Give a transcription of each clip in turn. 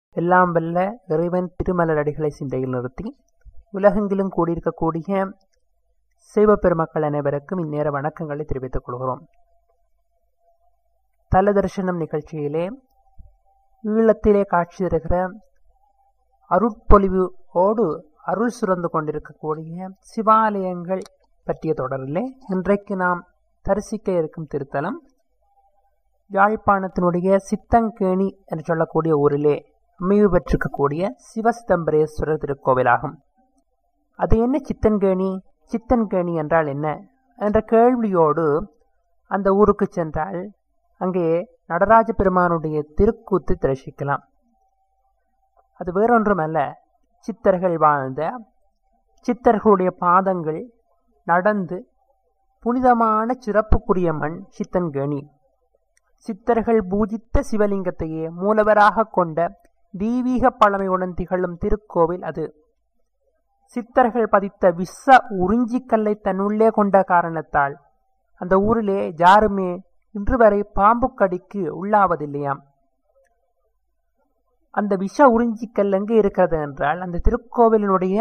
எல்லாம் வல்ல இறைவன் திருமலரடிகளை சிந்தையில் நிறுத்தி உலகெங்கிலும் கூடியிருக்கக்கூடிய சைவ பெருமக்கள் அனைவருக்கும் இந்நேர வணக்கங்களை தெரிவித்துக் கொள்கிறோம் தல தரிசனம் நிகழ்ச்சியிலே ஈழத்திலே காட்சி தருகிற அருட்பொலிவோடு அருள் சுரந்து கொண்டிருக்கக்கூடிய சிவாலயங்கள் பற்றிய தொடரிலே இன்றைக்கு நாம் தரிசிக்க இருக்கும் திருத்தலம் யாழ்ப்பாணத்தினுடைய சித்தங்கேணி என்று சொல்லக்கூடிய ஊரிலே அமைவு பெற்றிருக்கக்கூடிய சிவசிதம்பரேஸ்வரர் திருக்கோவிலாகும் அது என்ன சித்தன்கேணி சித்தன்கேணி என்றால் என்ன என்ற கேள்வியோடு அந்த ஊருக்கு சென்றால் அங்கே நடராஜ பெருமானுடைய திருக்கூத்து தரிசிக்கலாம் அது வேறொன்றுமல்ல சித்தர்கள் வாழ்ந்த சித்தர்களுடைய பாதங்கள் நடந்து புனிதமான சிறப்புக்குரிய மண் சித்தன்கேணி சித்தர்கள் பூஜித்த சிவலிங்கத்தையே மூலவராக கொண்ட தெய்வீக பழமையுடன் திகழும் திருக்கோவில் அது சித்தர்கள் பதித்த விஷ உறிஞ்சிக்கல்லை தன்னுள்ளே கொண்ட காரணத்தால் அந்த ஊரிலே யாருமே இன்று வரை பாம்பு கடிக்கு உள்ளாவதில்லையாம் அந்த விஷ உறிஞ்சிக்கல் எங்கே இருக்கிறது என்றால் அந்த திருக்கோவிலினுடைய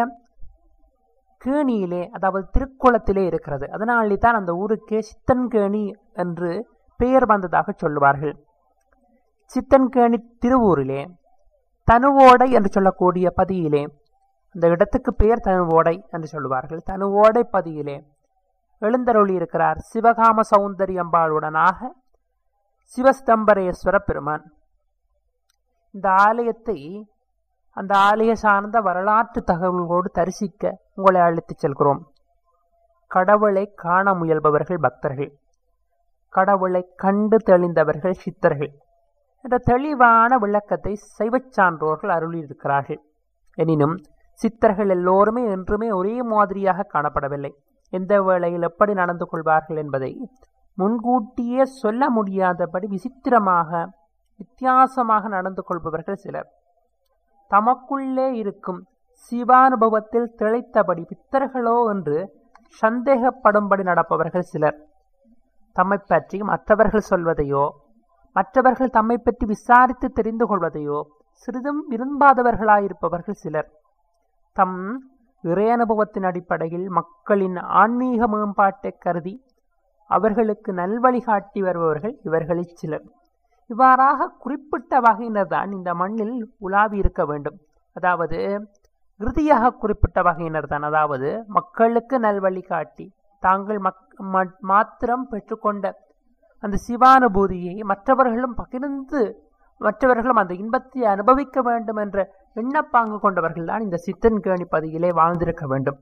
கேணியிலே அதாவது திருக்குளத்திலே இருக்கிறது அதனாலே தான் அந்த ஊருக்கே சித்தன்கேணி என்று பெயர் வந்ததாக சொல்லுவார்கள் சித்தன்கேணி திருவூரிலே தனுவோடை என்று சொல்லக்கூடிய பதியிலே அந்த இடத்துக்கு பெயர் தனுவோடை என்று சொல்லுவார்கள் தனுவோடை பதியிலே எழுந்தருளி இருக்கிறார் சிவகாம சௌந்தரியம்பாளுடனாக சிவஸ்தம்பரேஸ்வர பெருமான் இந்த ஆலயத்தை அந்த ஆலய சார்ந்த வரலாற்று தகவல்களோடு தரிசிக்க உங்களை அழைத்துச் செல்கிறோம் கடவுளை காண முயல்பவர்கள் பக்தர்கள் கடவுளை கண்டு தெளிந்தவர்கள் சித்தர்கள் என்ற தெளிவான விளக்கத்தை சைவச் சான்றோர்கள் அருளியிருக்கிறார்கள் எனினும் சித்தர்கள் எல்லோருமே என்றுமே ஒரே மாதிரியாக காணப்படவில்லை எந்த வேளையில் எப்படி நடந்து கொள்வார்கள் என்பதை முன்கூட்டியே சொல்ல முடியாதபடி விசித்திரமாக வித்தியாசமாக நடந்து கொள்பவர்கள் சிலர் தமக்குள்ளே இருக்கும் சிவானுபவத்தில் திளைத்தபடி பித்தர்களோ என்று சந்தேகப்படும்படி நடப்பவர்கள் சிலர் தம்மை பற்றி மற்றவர்கள் சொல்வதையோ மற்றவர்கள் தம்மை பற்றி விசாரித்து தெரிந்து கொள்வதையோ சிறிதும் விரும்பாதவர்களாயிருப்பவர்கள் சிலர் தம் இறையனுபவத்தின் அடிப்படையில் மக்களின் ஆன்மீக மேம்பாட்டை கருதி அவர்களுக்கு நல்வழி காட்டி வருபவர்கள் இவர்களில் சிலர் இவ்வாறாக குறிப்பிட்ட வகையினர் தான் இந்த மண்ணில் உலாவி இருக்க வேண்டும் அதாவது இறுதியாக குறிப்பிட்ட வகையினர் தான் அதாவது மக்களுக்கு நல்வழி காட்டி தாங்கள் மக் மாத்திரம் பெற்றுக்கொண்ட அந்த சிவானுபூதியை மற்றவர்களும் பகிர்ந்து மற்றவர்களும் அந்த இன்பத்தை அனுபவிக்க வேண்டும் என்ற எண்ணப்பாங்கு கொண்டவர்கள் தான் இந்த சித்தன் கேணி பதியிலே வாழ்ந்திருக்க வேண்டும்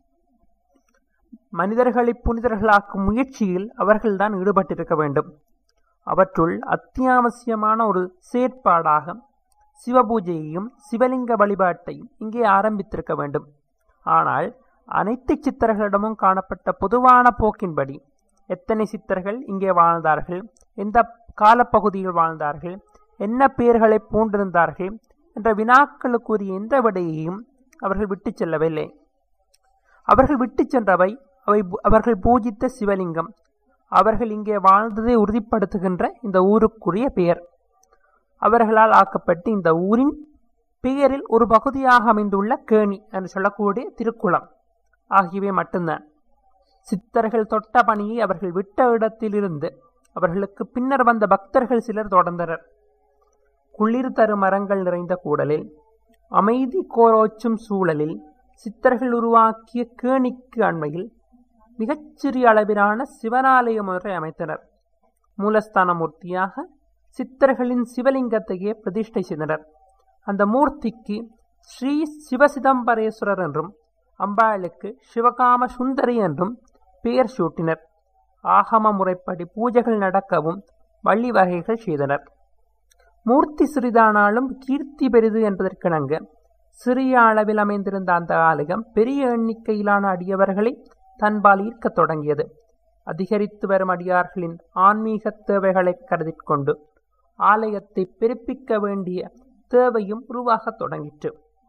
மனிதர்களை புனிதர்களாக்கும் முயற்சியில் அவர்கள்தான் ஈடுபட்டிருக்க வேண்டும் அவற்றுள் அத்தியாவசியமான ஒரு செயற்பாடாக சிவபூஜையையும் சிவலிங்க வழிபாட்டையும் இங்கே ஆரம்பித்திருக்க வேண்டும் ஆனால் அனைத்து சித்தர்களிடமும் காணப்பட்ட பொதுவான போக்கின்படி எத்தனை சித்தர்கள் இங்கே வாழ்ந்தார்கள் எந்த காலப்பகுதியில் வாழ்ந்தார்கள் என்ன பெயர்களை பூண்டிருந்தார்கள் என்ற வினாக்களுக்குரிய எந்த விடையையும் அவர்கள் விட்டு செல்லவில்லை அவர்கள் விட்டு சென்றவை அவை அவர்கள் பூஜித்த சிவலிங்கம் அவர்கள் இங்கே வாழ்ந்ததை உறுதிப்படுத்துகின்ற இந்த ஊருக்குரிய பெயர் அவர்களால் ஆக்கப்பட்டு இந்த ஊரின் பெயரில் ஒரு பகுதியாக அமைந்துள்ள கேணி என்று சொல்லக்கூடிய திருக்குளம் ஆகியவை மட்டும்தான் சித்தர்கள் தொட்ட பணியை அவர்கள் விட்ட இடத்திலிருந்து அவர்களுக்கு பின்னர் வந்த பக்தர்கள் சிலர் தொடர்ந்தனர் குளிர் தரு மரங்கள் நிறைந்த கூடலில் அமைதி கோரோச்சும் சூழலில் சித்தர்கள் உருவாக்கிய கேணிக்கு அண்மையில் மிகச்சிறிய அளவிலான சிவனாலயம் ஒன்றை அமைத்தனர் மூலஸ்தான மூர்த்தியாக சித்தர்களின் சிவலிங்கத்தையே பிரதிஷ்டை செய்தனர் அந்த மூர்த்திக்கு ஸ்ரீ சிவசிதம்பரேஸ்வரர் என்றும் அம்பாளுக்கு சிவகாம சுந்தரி என்றும் பெயர் சூட்டினர் ஆகம முறைப்படி பூஜைகள் நடக்கவும் வழிவகைகள் செய்தனர் மூர்த்தி சிறிதானாலும் கீர்த்தி பெரிது என்பதற்கிணங்க சிறிய அளவில் அமைந்திருந்த அந்த ஆலயம் பெரிய எண்ணிக்கையிலான அடியவர்களை தன்பால் ஈர்க்கத் தொடங்கியது அதிகரித்து வரும் அடியார்களின் ஆன்மீக தேவைகளை கருதிக் கொண்டு ஆலயத்தை பெருப்பிக்க வேண்டிய தேவையும் உருவாகத் தொடங்கிற்று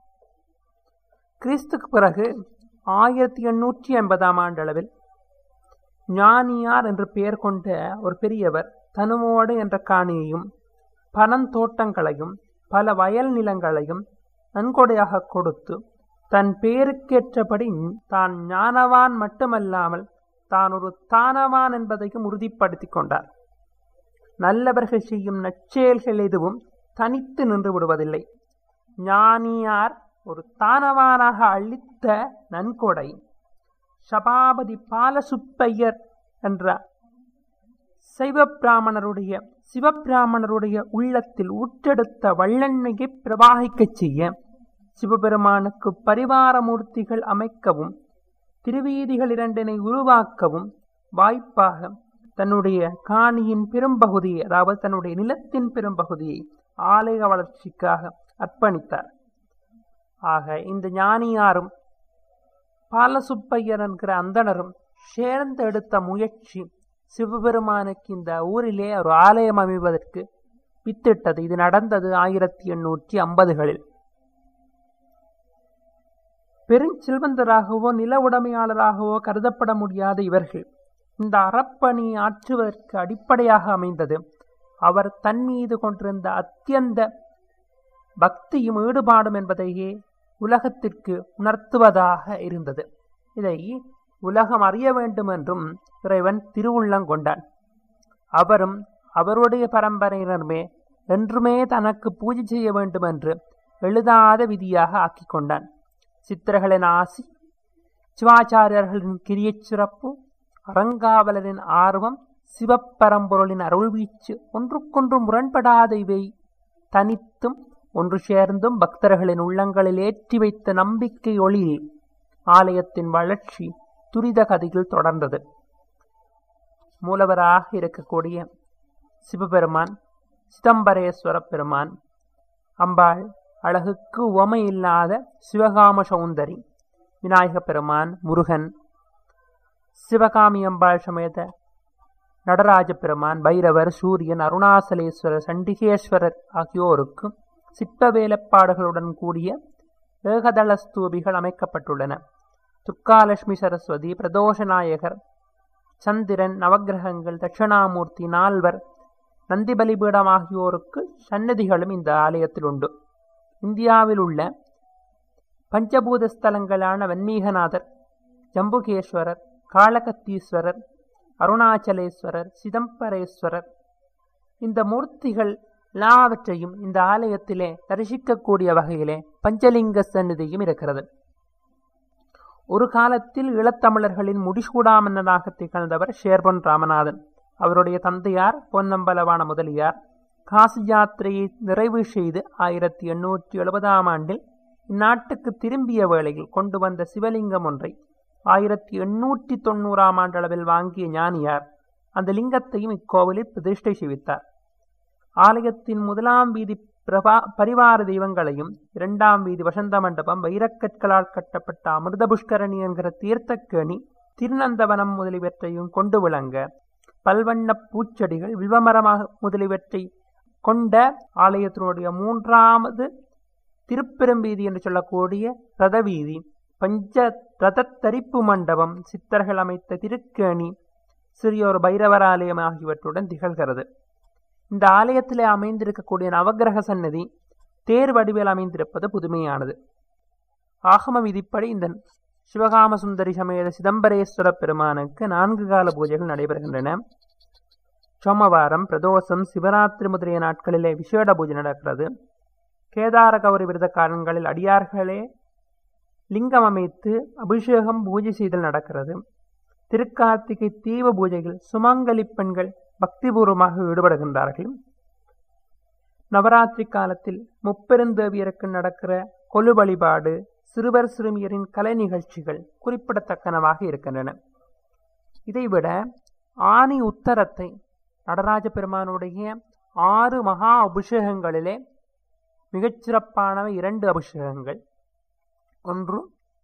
கிறிஸ்துக்கு பிறகு ஆயிரத்தி எண்ணூற்றி ஐம்பதாம் ஆண்டளவில் ஞானியார் என்று பெயர் கொண்ட ஒரு பெரியவர் தனுமோடு என்ற காணியையும் பனந்தோட்டங்களையும் பல வயல் நிலங்களையும் நன்கொடையாக கொடுத்து தன் பேருக்கேற்றபடி தான் ஞானவான் மட்டுமல்லாமல் தான் ஒரு தானவான் என்பதையும் உறுதிப்படுத்திக் கொண்டார் நல்லவர்கள் செய்யும் நற்செயல்கள் எதுவும் தனித்து நின்று விடுவதில்லை ஞானியார் ஒரு தானவானாக அளித்த நன்கொடை சபாபதி பாலசுப்பையர் என்ற சைவப்பிராமணருடைய சிவபிராமணருடைய உள்ளத்தில் ஊற்றெடுத்த வள்ளெண்ணெயை பிரவாகிக்கச் செய்ய சிவபெருமானுக்கு பரிவார மூர்த்திகள் அமைக்கவும் திருவீதிகள் இரண்டினை உருவாக்கவும் வாய்ப்பாக தன்னுடைய காணியின் பெரும்பகுதியை அதாவது தன்னுடைய நிலத்தின் பெரும்பகுதியை ஆலய வளர்ச்சிக்காக அர்ப்பணித்தார் ஆக இந்த ஞானியாரும் பாலசுப்பையர் என்கிற அந்தணரும் சேர்ந்து எடுத்த முயற்சி சிவபெருமானுக்கு இந்த ஊரிலே ஒரு ஆலயம் அமைவதற்கு வித்திட்டது இது நடந்தது ஆயிரத்தி எண்ணூற்றி ஐம்பதுகளில் பெருஞ்செல்வந்தராகவோ நில உடைமையாளராகவோ கருதப்பட முடியாத இவர்கள் இந்த அறப்பணி ஆற்றுவதற்கு அடிப்படையாக அமைந்தது அவர் தன் மீது கொண்டிருந்த அத்தியந்த பக்தியும் ஈடுபாடும் என்பதையே உலகத்திற்கு உணர்த்துவதாக இருந்தது இதை உலகம் அறிய வேண்டும் என்றும் இறைவன் திருவுள்ளங்கொண்டான் அவரும் அவருடைய பரம்பரையினருமே என்றுமே தனக்கு பூஜை செய்ய வேண்டும் என்று எழுதாத விதியாக ஆக்கிக் கொண்டான் சித்திரகளின் ஆசி சிவாச்சாரியர்களின் கிரியச் சிறப்பு அறங்காவலரின் ஆர்வம் சிவப்பரம்பொருளின் அருள்வீச்சு ஒன்றுக்கொன்று முரண்படாத இவை தனித்தும் ஒன்று சேர்ந்தும் பக்தர்களின் உள்ளங்களில் ஏற்றி வைத்த நம்பிக்கை ஒளியில் ஆலயத்தின் வளர்ச்சி துரித கதையில் தொடர்ந்தது மூலவராக இருக்கக்கூடிய சிவபெருமான் சிதம்பரேஸ்வர பெருமான் அம்பாள் அழகுக்கு உவமை இல்லாத சிவகாம சௌந்தரி விநாயக பெருமான் முருகன் சிவகாமி அம்பாள் சமேத நடராஜ பெருமான் பைரவர் சூரியன் அருணாசலேஸ்வரர் சண்டிகேஸ்வரர் ஆகியோருக்கு சிற்ப வேலைப்பாடுகளுடன் கூடிய ஏகதள ஸ்தூபிகள் அமைக்கப்பட்டுள்ளன துர்காலட்சுமி சரஸ்வதி பிரதோஷநாயகர் சந்திரன் நவக்கிரகங்கள் தட்சிணாமூர்த்தி நால்வர் நந்தி பலிபீடம் ஆகியோருக்கு சன்னதிகளும் இந்த ஆலயத்தில் உண்டு இந்தியாவில் உள்ள பஞ்சபூத ஸ்தலங்களான வன்மீகநாதர் ஜம்புகேஸ்வரர் காளகத்தீஸ்வரர் அருணாச்சலேஸ்வரர் சிதம்பரேஸ்வரர் இந்த மூர்த்திகள் எல்லாவற்றையும் இந்த ஆலயத்திலே தரிசிக்கக்கூடிய வகையிலே பஞ்சலிங்க சந்நிதியும் இருக்கிறது ஒரு காலத்தில் ஈழத்தமிழர்களின் முடிசூடா மன்னனாக திகழ்ந்தவர் ஷேர்பன் ராமநாதன் அவருடைய தந்தையார் பொன்னம்பலவான முதலியார் காசி யாத்திரையை நிறைவு செய்து ஆயிரத்தி எண்ணூற்றி எழுபதாம் ஆண்டில் இந்நாட்டுக்கு திரும்பிய வேளையில் கொண்டு வந்த சிவலிங்கம் ஒன்றை ஆயிரத்தி எண்ணூற்றி தொண்ணூறாம் ஆண்டளவில் வாங்கிய ஞானியார் அந்த லிங்கத்தையும் இக்கோவிலில் பிரதிஷ்டை செய்வித்தார் ஆலயத்தின் முதலாம் வீதி பிரபா பரிவார தெய்வங்களையும் இரண்டாம் வீதி வசந்த மண்டபம் வைரக்கற்களால் கட்டப்பட்ட அமிர்த புஷ்கரணி என்கிற தீர்த்தக்கேணி திருநந்தவனம் முதலியவற்றையும் கொண்டு விளங்க பல்வண்ண பூச்செடிகள் வில்வமரமாக முதலியவற்றை கொண்ட ஆலயத்தினுடைய மூன்றாவது திருப்பெரும்பீதி என்று சொல்லக்கூடிய ரதவீதி பஞ்ச ரதத்தரிப்பு மண்டபம் சித்தர்கள் அமைத்த திருக்கேணி சிறியோர் பைரவர் ஆலயம் ஆகியவற்றுடன் திகழ்கிறது இந்த ஆலயத்திலே அமைந்திருக்கக்கூடிய நவகிரக சன்னதி தேர் வடிவில் அமைந்திருப்பது புதுமையானது ஆகம விதிப்படி இந்த சிவகாம சுந்தரி சமேத சிதம்பரேஸ்வர பெருமானுக்கு நான்கு கால பூஜைகள் நடைபெறுகின்றன சோமவாரம் பிரதோஷம் சிவராத்திரி முதலிய நாட்களிலே விசேட பூஜை நடக்கிறது கேதார கௌரி விரதக்காரன்களில் அடியார்களே லிங்கம் அமைத்து அபிஷேகம் பூஜை செய்தல் நடக்கிறது திருக்கார்த்திகை தீவ பூஜைகள் சுமங்கலி பெண்கள் பக்திபூர்வமாக ஈடுபடுகின்றார்கள் நவராத்திரி காலத்தில் முப்பெருந்தேவியருக்கு நடக்கிற கொலு வழிபாடு சிறுவர் சிறுமியரின் கலை நிகழ்ச்சிகள் குறிப்பிடத்தக்கனவாக இருக்கின்றன இதைவிட ஆணி உத்தரத்தை நடராஜ பெருமானுடைய ஆறு மகா அபிஷேகங்களிலே மிகச்சிறப்பானவை இரண்டு அபிஷேகங்கள் ஒன்று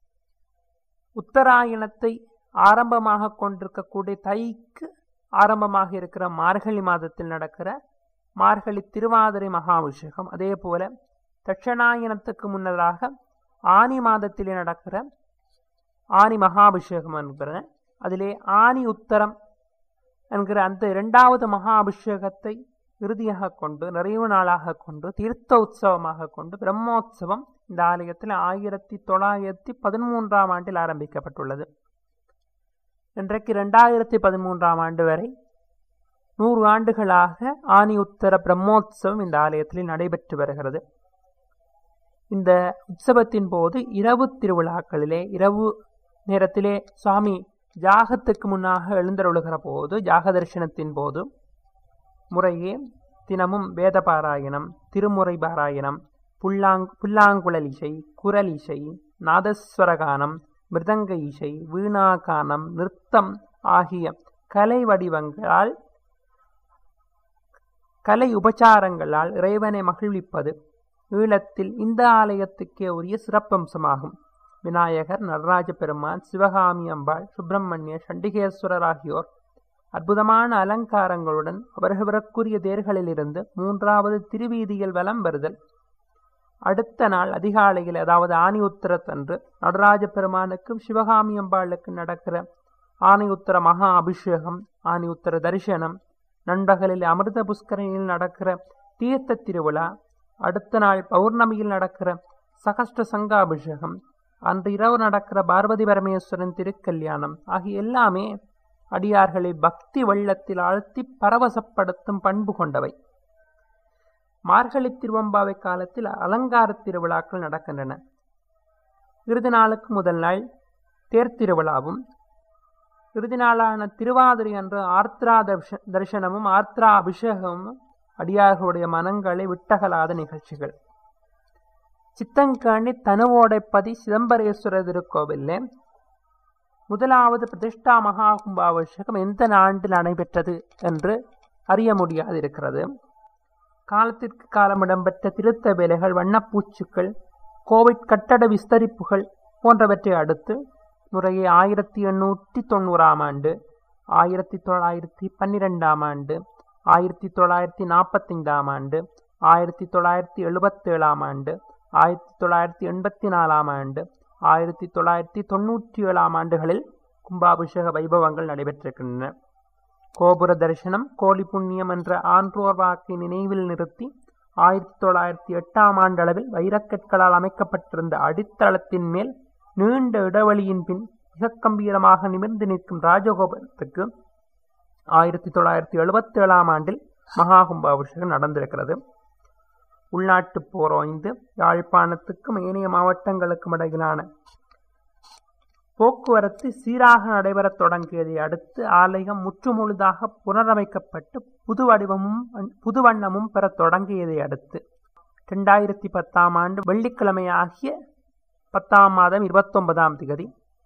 உத்தராயணத்தை ஆரம்பமாக கொண்டிருக்கக்கூடிய தைக்கு ஆரம்பமாக இருக்கிற மார்கழி மாதத்தில் நடக்கிற மார்கழி திருவாதிரை மகாபிஷேகம் அதே போல தட்சணாயனத்துக்கு முன்னதாக ஆனி மாதத்திலே நடக்கிற ஆனி மகாபிஷேகம் என்கிற அதிலே ஆனி உத்தரம் என்கிற அந்த இரண்டாவது மகா அபிஷேகத்தை இறுதியாக கொண்டு நிறைவு நாளாக கொண்டு தீர்த்த உற்சவமாக கொண்டு பிரம்மோற்சவம் இந்த ஆலயத்தில் ஆயிரத்தி தொள்ளாயிரத்தி பதிமூன்றாம் ஆண்டில் ஆரம்பிக்கப்பட்டுள்ளது இன்றைக்கு இரண்டாயிரத்தி பதிமூன்றாம் ஆண்டு வரை நூறு ஆண்டுகளாக ஆனி உத்தர பிரம்மோற்சவம் இந்த ஆலயத்தில் நடைபெற்று வருகிறது இந்த உற்சவத்தின் போது இரவு திருவிழாக்களிலே இரவு நேரத்திலே சுவாமி ஜாகத்துக்கு முன்னாக எழுந்தருளுகிற போது ஜாக தரிசனத்தின் போது முறையே தினமும் வேத பாராயணம் திருமுறை பாராயணம் புல்லாங் புல்லாங்குழல் இசை குரல் இசை நாதஸ்வரகானம் மிருதங்க இசை வீணாகானம் நிறுத்தம் ஆகிய கலை வடிவங்களால் கலை உபச்சாரங்களால் இறைவனை மகிழ்விப்பது ஈழத்தில் இந்த ஆலயத்துக்கே உரிய சிறப்பம்சமாகும் விநாயகர் நடராஜ பெருமான் சிவகாமி அம்பாள் சுப்பிரமணிய சண்டிகேஸ்வரர் ஆகியோர் அற்புதமான அலங்காரங்களுடன் அவர்களுக்குரிய தேர்களிலிருந்து மூன்றாவது திருவீதியில் வலம் வருதல் அடுத்த நாள் அதிகாலையில் அதாவது ஆணி உத்தரத்தன்று நடராஜ பெருமானுக்கும் சிவகாமி அம்பாளுக்கு நடக்கிற ஆணி உத்தர மகா அபிஷேகம் ஆணி உத்தர தரிசனம் நண்பகலில் அமிர்த புஷ்கரணியில் நடக்கிற தீர்த்த திருவிழா அடுத்த நாள் பௌர்ணமியில் நடக்கிற சகஷ்ட சங்காபிஷேகம் அன்று இரவு நடக்கிற பார்வதி பரமேஸ்வரன் திருக்கல்யாணம் ஆகிய எல்லாமே அடியார்களை பக்தி வெள்ளத்தில் ஆழ்த்தி பரவசப்படுத்தும் பண்பு கொண்டவை மார்கழி திருவம்பாவை காலத்தில் அலங்கார திருவிழாக்கள் நடக்கின்றன இறுதி நாளுக்கு முதல் நாள் தேர் திருவிழாவும் இறுதி நாளான திருவாதிரை அன்று ஆர்த்ரா தரிசனமும் ஆர்த்ரா அபிஷேகமும் அடியார்களுடைய மனங்களை விட்டகலாத நிகழ்ச்சிகள் சித்தங்கண்ணி தனுவோடைப்பதி சிதம்பரேஸ்வரர் திருக்கோவில்ல முதலாவது பிரதிஷ்டா மகா கும்பாபிஷேகம் எந்த ஆண்டில் நடைபெற்றது என்று அறிய முடியாது இருக்கிறது காலத்திற்கு காலம் இடம்பெற்ற திருத்த வேலைகள் வண்ணப்பூச்சுக்கள் கோவிட் கட்டட விஸ்தரிப்புகள் போன்றவற்றை அடுத்து முறையே ஆயிரத்தி எண்ணூற்றி தொண்ணூறாம் ஆண்டு ஆயிரத்தி தொள்ளாயிரத்தி பன்னிரெண்டாம் ஆண்டு ஆயிரத்தி தொள்ளாயிரத்தி நாற்பத்தைந்தாம் ஆண்டு ஆயிரத்தி தொள்ளாயிரத்தி எழுபத்தேழாம் ஆண்டு ஆயிரத்தி தொள்ளாயிரத்தி எண்பத்தி நாலாம் ஆண்டு ஆயிரத்தி தொள்ளாயிரத்தி தொண்ணூற்றி ஏழாம் ஆண்டுகளில் கும்பாபிஷேக வைபவங்கள் நடைபெற்றிருக்கின்றன கோபுர தரிசனம் கோழி புண்ணியம் என்ற ஆன்றோர் வாக்கை நினைவில் நிறுத்தி ஆயிரத்தி தொள்ளாயிரத்தி எட்டாம் ஆண்டளவில் வைரக்கற்களால் அமைக்கப்பட்டிருந்த அடித்தளத்தின் மேல் நீண்ட இடைவெளியின் பின் மிக கம்பீரமாக நிமிர்ந்து நிற்கும் ராஜகோபுரத்துக்கு ஆயிரத்தி தொள்ளாயிரத்தி எழுபத்தி ஏழாம் ஆண்டில் மகா கும்பாபிஷேகம் நடந்திருக்கிறது உள்நாட்டுப் போர் ஓய்ந்து யாழ்ப்பாணத்துக்கும் ஏனைய மாவட்டங்களுக்கும் இடையிலான போக்குவரத்து சீராக நடைபெறத் தொடங்கியதை அடுத்து ஆலயம் முற்றுமுழுதாக புனரமைக்கப்பட்டு புது வடிவமும் புது வண்ணமும் பெறத் தொடங்கியதை அடுத்து இரண்டாயிரத்தி பத்தாம் ஆண்டு வெள்ளிக்கிழமை ஆகிய பத்தாம் மாதம் இருபத்தொன்பதாம் திகதி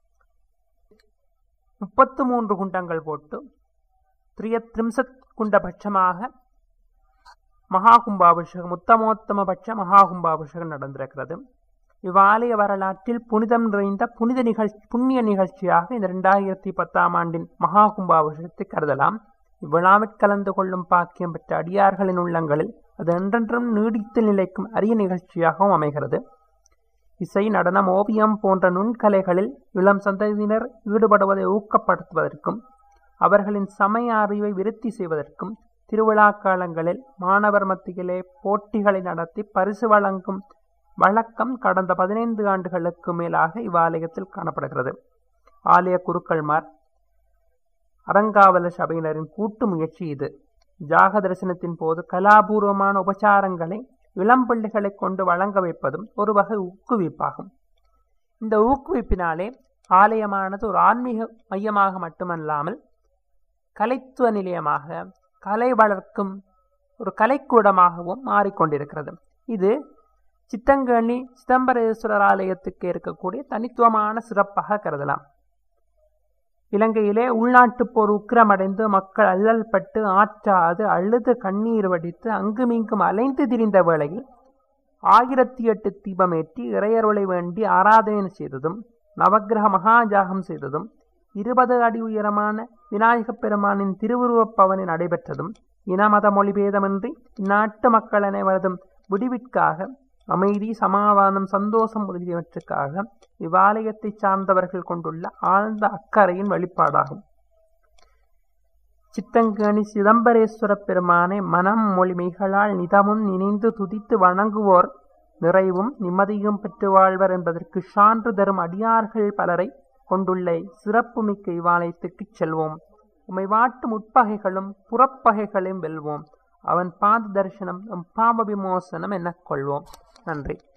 முப்பத்து மூன்று குண்டங்கள் போட்டு திரியத்ரிம்சத் குண்டபட்சமாக மகா கும்பாபிஷேகம் உத்தமோத்தம பட்ச மகா கும்பாபிஷேகம் நடந்திருக்கிறது இவ்வாலய வரலாற்றில் புனிதம் நிறைந்த புனித நிகழ்ச்சி புண்ணிய நிகழ்ச்சியாக இந்த இரண்டாயிரத்தி பத்தாம் ஆண்டின் மகா கும்பாபிஷேகத்தை கருதலாம் இவ்விழாவில் கலந்து கொள்ளும் பாக்கியம் பெற்ற அடியார்களின் உள்ளங்களில் அது என்றென்றும் நீடித்து நிலைக்கும் அரிய நிகழ்ச்சியாகவும் அமைகிறது இசை நடனம் ஓவியம் போன்ற நுண்கலைகளில் இளம் சந்ததியினர் ஈடுபடுவதை ஊக்கப்படுத்துவதற்கும் அவர்களின் சமய அறிவை விருத்தி செய்வதற்கும் திருவிழா காலங்களில் மாணவர் மத்தியிலே போட்டிகளை நடத்தி பரிசு வழங்கும் வழக்கம் கடந்த பதினைந்து ஆண்டுகளுக்கு மேலாக இவ்வாலயத்தில் காணப்படுகிறது ஆலய குருக்கள்மார் அறங்காவல சபையினரின் கூட்டு முயற்சி இது ஜாக தரிசனத்தின் போது கலாபூர்வமான உபச்சாரங்களை இளம் பிள்ளைகளை கொண்டு வழங்க வைப்பதும் ஒரு வகை ஊக்குவிப்பாகும் இந்த ஊக்குவிப்பினாலே ஆலயமானது ஒரு ஆன்மீக மையமாக மட்டுமல்லாமல் கலைத்துவ நிலையமாக கலை வளர்க்கும் ஒரு கலைக்கூடமாகவும் மாறிக்கொண்டிருக்கிறது இது சித்தங்கண்ணி சிதம்பரேஸ்வரர் ஆலயத்துக்கு இருக்கக்கூடிய தனித்துவமான சிறப்பாக கருதலாம் இலங்கையிலே உள்நாட்டுப் போர் உக்கிரமடைந்து மக்கள் அல்லல் பட்டு ஆற்றாது அழுது கண்ணீர் வடித்து அங்குமிங்கும் அலைந்து திரிந்த வேளையில் ஆயிரத்தி எட்டு தீபமேற்றி இறையருளை வேண்டி ஆராதனை செய்ததும் நவக்கிரக மகாஜாகம் செய்ததும் இருபது அடி உயரமான விநாயகப் பெருமானின் திருவுருவப் பவனி நடைபெற்றதும் இனமத மொழிபேதமின்றி இந்நாட்டு மக்கள் அனைவரதும் விடிவிற்காக அமைதி சமாதானம் சந்தோஷம் முதலியவற்றுக்காக இவ்வாலயத்தை சார்ந்தவர்கள் கொண்டுள்ள ஆழ்ந்த அக்கறையின் வெளிப்பாடாகும் சித்தங்கேணி சிதம்பரேஸ்வரப் பெருமானை மனம் மொழிமைகளால் நிதமும் நினைந்து துதித்து வணங்குவோர் நிறைவும் நிம்மதியும் பெற்று வாழ்வர் என்பதற்கு சான்று தரும் அடியார்கள் பலரை கொண்டுள்ள சிறப்புமிக்க இவ்வாலயத்துக்குச் செல்வோம் உம்மை வாட்டும் உட்பகைகளும் புறப்பகைகளையும் வெல்வோம் அவன் பாத தரிசனம் நம் பாவ விமோசனம் எனக் கொள்வோம் நன்றி